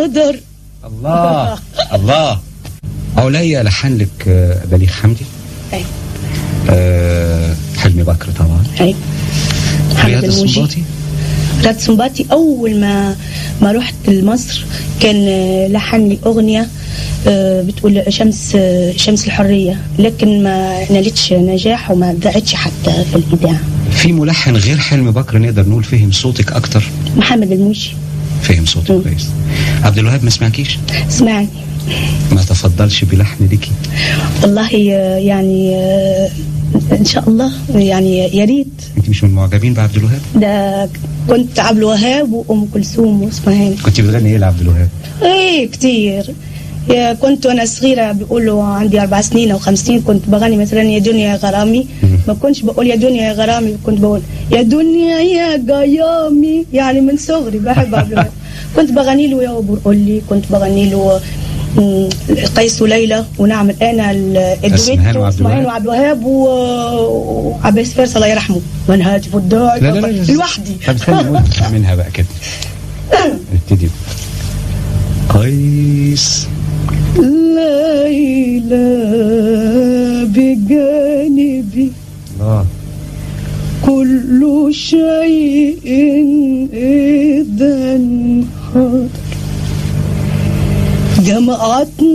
قدر الله الله عليا لحن لك آه، بليغ حمدي أي آه، حلمي بكر طبعا أي محمد رياض الموجي السنباطي رياض سنباطي أول ما ما رحت لمصر كان آه، لحن لي أغنية آه، بتقول شمس آه، شمس الحرية لكن ما نالتش نجاح وما ذاعتش حتى في الإذاعة في ملحن غير حلمي بكر نقدر نقول فهم صوتك اكتر محمد الموجي فهم صوتك مم. كويس عبد الوهاب ما سمعكيش اسمعني ما تفضلش بلحن ليكي والله آه، يعني آه، ان شاء الله يعني يا ريت انت مش من المعجبين بعبد الوهاب ده كنت عبد الوهاب وام كلثوم واسمهان كنت بتغني ايه لعبد الوهاب ايه كتير يا كنت وانا صغيره بيقولوا عندي اربع سنين او خمس سنين كنت بغني مثلا يا دنيا يا غرامي مم. ما كنتش بقول يا دنيا يا غرامي كنت بقول يا دنيا يا قيامي يعني من صغري بحب عبد الوهاب كنت بغني له يا ابو لي كنت بغني له مم، قيس وليلى ونعمل انا ال- اسمهان الدويتو وعبد اسمهان الوهاب. وعبد الوهاب و- وعباس فارس الله يرحمه من هاتف الداعي لا لا لا لوحدي طب استني نقول منها بقى كده نبتدي قيس ليلى بجانبي الله كل شيء إذا حاضر جمعتنا